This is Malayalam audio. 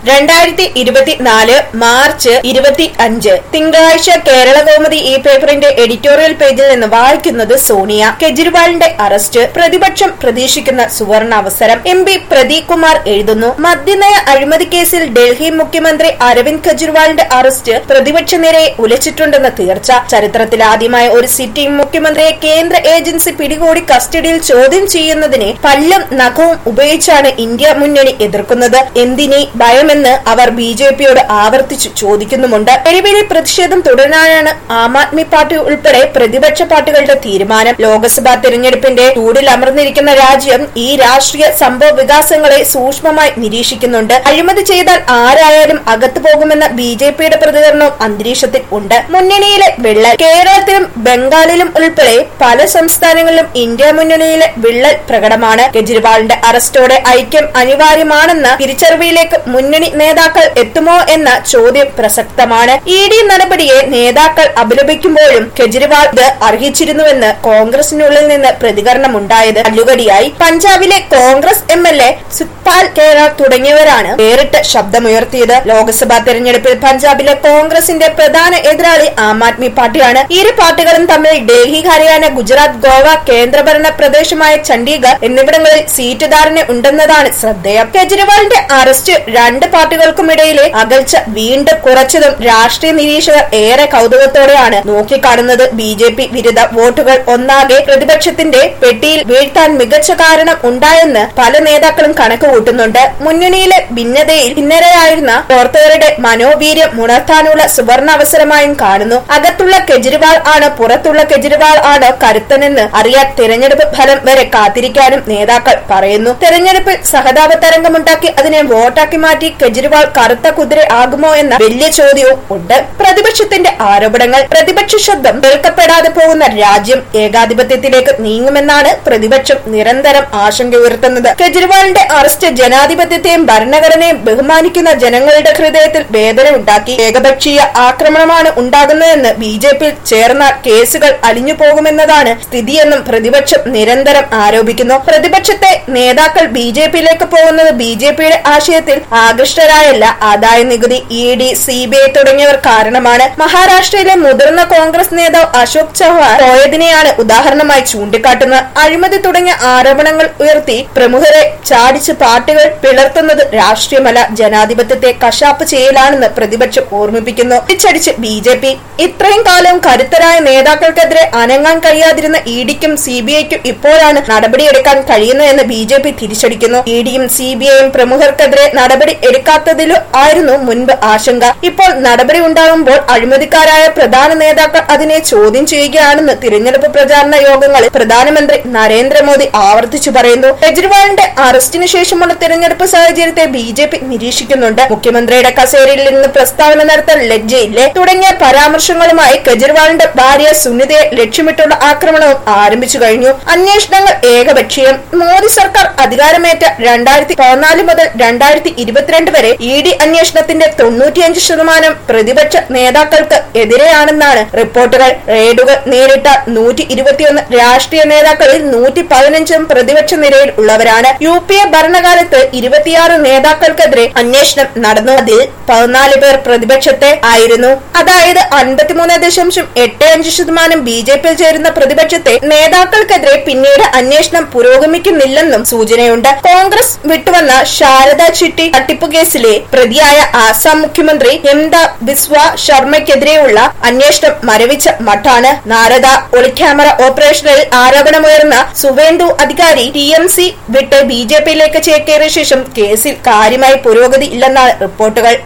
രണ്ടായിരത്തി ഇരുപത്തിനാല് മാർച്ച് ഇരുപത്തി അഞ്ച് തിങ്കളാഴ്ച കേരള കൗമുദി ഈ പേപ്പറിന്റെ എഡിറ്റോറിയൽ പേജിൽ നിന്ന് വായിക്കുന്നത് സോണിയ കെജ്രിവാളിന്റെ അറസ്റ്റ് പ്രതിപക്ഷം പ്രതീക്ഷിക്കുന്ന സുവർണാവസരം എം പി പ്രദീപ് കുമാർ എഴുതുന്നു മദ്യനയ അഴിമതി കേസിൽ ഡൽഹി മുഖ്യമന്ത്രി അരവിന്ദ് കെജ്രിവാളിന്റെ അറസ്റ്റ് പ്രതിപക്ഷ നിരയെ ഉലച്ചിട്ടുണ്ടെന്ന് തീർച്ച ചരിത്രത്തിൽ ആദ്യമായ ഒരു സിറ്റിംഗ് മുഖ്യമന്ത്രിയെ കേന്ദ്ര ഏജൻസി പിടികൂടി കസ്റ്റഡിയിൽ ചോദ്യം ചെയ്യുന്നതിനെ പല്ലും നഖവും ഉപയോഗിച്ചാണ് ഇന്ത്യ മുന്നണി എതിർക്കുന്നത് എന്തിനീ ഭയമെന്ന് അവർ ബി ജെ പിയോട് ആവർത്തിച്ചു ചോദിക്കുന്നുമുണ്ട് പെരുവിലെ പ്രതിഷേധം തുടരാനാണ് ആം ആദ്മി പാർട്ടി ഉൾപ്പെടെ പ്രതിപക്ഷ പാർട്ടികളുടെ തീരുമാനം ലോക്സഭാ തെരഞ്ഞെടുപ്പിന്റെ ചൂടിൽ അമർന്നിരിക്കുന്ന രാജ്യം ഈ രാഷ്ട്രീയ സംഭവ വികാസങ്ങളെ സൂക്ഷ്മമായി നിരീക്ഷിക്കുന്നുണ്ട് അഴിമതി ചെയ്താൽ ആരായാലും അകത്തു പോകുമെന്ന ബി ജെ പിയുടെ പ്രതികരണവും അന്തരീക്ഷത്തിൽ ഉണ്ട് മുന്നണിയിലെ വിള്ളൽ കേരളത്തിലും ബംഗാളിലും ഉൾപ്പെടെ പല സംസ്ഥാനങ്ങളിലും ഇന്ത്യ മുന്നണിയിലെ വിള്ളൽ പ്രകടമാണ് കെജ്രിവാളിന്റെ അറസ്റ്റോടെ ഐക്യം അനിവാര്യമാണെന്ന തിരിച്ചറിവിലേക്ക് മുന്നണി നേതാക്കൾ എത്തുമോ എന്ന ചോദ്യം പ്രസക്തമാണ് ഇ ഡി നടപടിയെ നേതാക്കൾ അപലപിക്കുമ്പോഴും കെജ്രിവാൾ ഇത് അർഹിച്ചിരുന്നുവെന്ന് കോൺഗ്രസിനുള്ളിൽ നിന്ന് പ്രതികരണമുണ്ടായത് അല്ലുകടിയായി പഞ്ചാബിലെ Congress M L A Sukhpal Khaira തുടങ്ങിയവരാണ് വേറിട്ട ശബ്ദമുയർത്തിയത് ലോക്സഭാ തെരഞ്ഞെടുപ്പിൽ പഞ്ചാബിലെ കോൺഗ്രസിന്റെ പ്രധാന എതിരാളി ആം ആദ്മി പാർട്ടിയാണ് ഇരു പാർട്ടികളും തമ്മിൽ ഡൽഹി ഹരിയാന ഗുജറാത്ത് ഗോവ കേന്ദ്രഭരണ പ്രദേശമായ ചണ്ഡീഗഡ് എന്നിവിടങ്ങളിൽ സീറ്റ് ധാരണ ഉണ്ടെന്നതാണ് ശ്രദ്ധേയം കെജ്രിവാളിന്റെ അറസ്റ്റ് രണ്ട് പാർട്ടികൾക്കുമിടയിലെ അകൽച്ച വീണ്ടും കുറച്ചതും രാഷ്ട്രീയ നിരീക്ഷകർ ഏറെ കൗതുകത്തോടെയാണ് നോക്കിക്കാണുന്നത് ബി ജെ പി വിരുദ്ധ വോട്ടുകൾ ഒന്നാകെ പ്രതിപക്ഷത്തിന്റെ പെട്ടിയിൽ വീഴ്ത്താൻ മികച്ച കാരണം ഉണ്ടായെന്ന് പല നേതാക്കളും കണക്ക് കൂട്ടുന്നുണ്ട് മുന്നണിയിലെ ഭിന്നതയിൽ ഭിന്നരായിരുന്ന പ്രവർത്തകരുടെ മനോവീര്യം ഉണർത്താനുള്ള സുവർണ അവസരമായും കാണുന്നു അകത്തുള്ള കെജ്രിവാൾ ആണ് പുറത്തുള്ള കെജ്രിവാൾ ആണ് കരുത്തനെന്ന് അറിയാൻ തെരഞ്ഞെടുപ്പ് ഫലം വരെ കാത്തിരിക്കാനും നേതാക്കൾ പറയുന്നു തെരഞ്ഞെടുപ്പിൽ സഹതാപ തരംഗമുണ്ടാക്കി അതിനെ വോട്ടാക്കി മാറ്റി കെജ്രിവാൾ കറുത്ത കുതിര ആകുമോ എന്ന വലിയ ചോദ്യവും ഉണ്ട് പ്രതിപക്ഷത്തിന്റെ ആരോപണങ്ങൾ പ്രതിപക്ഷ ശബ്ദം കേൾക്കപ്പെടാതെ പോകുന്ന രാജ്യം ഏകാധിപത്യത്തിലേക്ക് നീങ്ങുമെന്നാണ് പ്രതിപക്ഷം നിരന്തരം ആശങ്ക ഉയർത്തുന്നത് കെജ്രിവാളിന്റെ അറസ്റ്റ് ജനാധിപത്യത്തെയും ഭരണഘടനയും ബഹുമാനിക്കുന്ന ജനങ്ങളുടെ ഹൃദയത്തിൽ വേദന ഉണ്ടാക്കി ഏകപക്ഷീയ ആക്രമണമാണ് ഉണ്ടാകുന്നതെന്ന് ബി ജെ പിയിൽ ചേർന്നാൽ കേസുകൾ അലിഞ്ഞു പോകുമെന്നതാണ് സ്ഥിതിയെന്നും പ്രതിപക്ഷം നിരന്തരം ആരോപിക്കുന്നു പ്രതിപക്ഷത്തെ നേതാക്കൾ ബി ജെ പിയിലേക്ക് പോകുന്നത് ബി ജെ പിയുടെ ആശയത്തിൽ ആകൃഷ്ടരായല്ല ആദായ നികുതി E D C B I തുടങ്ങിയവർ കാരണമാണ് മഹാരാഷ്ട്രയിലെ മുതിർന്ന കോൺഗ്രസ് നേതാവ് അശോക് ചൗഹാൻ പോയതിനെയാണ് ഉദാഹരണമായി ചൂണ്ടിക്കാട്ടുന്നത് അഴിമതി തുടങ്ങിയ ആരോപണങ്ങൾ ഉയർത്തി പ്രമുഖരെ ചാടിച്ച് പാർട്ടികൾ പിളർത്തുന്നത് രാഷ്ട്രീയമല്ല ജനാധിപത്യത്തെ കശാപ്പ് ചെയ്യലാണെന്ന് പ്രതിപക്ഷം ഓർമ്മിപ്പിക്കുന്നു തിരിച്ചടിച്ച് ബി ജെ പി ഇത്രയും കാലം കരുത്തരായ നേതാക്കൾക്കെതിരെ അനങ്ങാൻ കഴിയാതിരുന്ന ഇ ഡിക്കും സി ബി ഐക്കും ഇപ്പോഴാണ് നടപടിയെടുക്കാൻ കഴിയുന്നതെന്ന് ബി ജെ പി തിരിച്ചടിക്കുന്നു ഇ ഡിയും സി ബി ഐയും പ്രമുഖർക്കെതിരെ നടപടി എടുക്കാത്തതിലും ആയിരുന്നു മുൻപ് ആശങ്ക ഇപ്പോൾ നടപടി ഉണ്ടാകുമ്പോൾ അഴിമതിക്കാരായ പ്രധാന നേതാക്കൾ അതിനെ ചോദ്യം ചെയ്യുകയാണെന്ന് തിരഞ്ഞെടുപ്പ് പ്രചാരണ യോഗങ്ങളിൽ പ്രധാനമന്ത്രി നരേന്ദ്രമോദി ആവർത്തിച്ചു പറയുന്നു കെജ്രിവാളിന്റെ അറസ്റ്റിന് ശേഷമുള്ള തെരഞ്ഞെടുപ്പ് സാഹചര്യത്തെ ബി ജെ പി നിരീക്ഷിക്കുന്നുണ്ട് മുഖ്യമന്ത്രിയുടെ കസേരയിൽ നിന്ന് പ്രസ്താവന നടത്താൻ ലജ്ജയില്ലേ തുടങ്ങിയ പരാമർശങ്ങളുമായി കെജ്രിവാളിന്റെ ഭാര്യ സുനിതയെ ലക്ഷ്യമിട്ടുള്ള ആക്രമണവും ആരംഭിച്ചു കഴിഞ്ഞു അന്വേഷണങ്ങൾ ഏകപക്ഷീയം മോദി സർക്കാർ അധികാരമേറ്റ രണ്ടായിരത്തി പതിനാല് മുതൽ രണ്ടായിരത്തി ഇരുപത്തിരണ്ട് വരെ ഇ ഡി അന്വേഷണത്തിന്റെ തൊണ്ണൂറ്റിയഞ്ച് ശതമാനം പ്രതിപക്ഷ നേതാക്കൾക്ക് എതിരെയാണെന്നാണ് റിപ്പോർട്ടുകൾ റെയ്ഡുകൾ നേരിട്ട നൂറ്റി ഇരുപത്തിയൊന്ന് രാഷ്ട്രീയ നേതാക്കളിൽ നൂറ്റി പതിനഞ്ചും പ്രതിപക്ഷ നിരയിൽ ഉള്ളവരാണ് യു പി എ ഭരണകാലത്ത് ഇരുപത്തിയാറ് നേതാക്കൾക്കെതിരെ അന്വേഷണം നടന്നു അതിൽ പതിനാല് പേർ പ്രതിപക്ഷത്തെ ആയിരുന്നു അതായത് അൻപത്തിമൂന്ന് ദശാംശം എട്ട് അഞ്ച് ശതമാനം ബി ജെ പിയിൽ ചേരുന്ന പ്രതിപക്ഷത്തെ നേതാക്കൾക്കെതിരെ പിന്നീട് അന്വേഷണം പുരോഗമിക്കുന്നില്ലെന്നും സൂചനയുണ്ട് കോൺഗ്രസ് വിട്ടുവന്ന ശാരദ ചിട്ടി തട്ടിപ്പ് കേസിലെ പ്രതിയായ ആസാം മുഖ്യമന്ത്രി ഹിംദ ബിസ്വ ശർമ്മയ്ക്കെതിരെയുള്ള അന്വേഷണം മരവിച്ച മട്ടാണ് നാരദ ഒളിക്യാമറ ഓപ്പറേഷനിൽ ആരോപണമുയർന്ന Suvendu Adhikari T M C വിട്ട് ബി ജെ പിയിലേക്ക് ചേക്കേറിയ ശേഷം കേസിൽ കാര്യമായി പുരോഗതി ഇല്ലെന്നാണ് റിപ്പോർട്ടുകൾ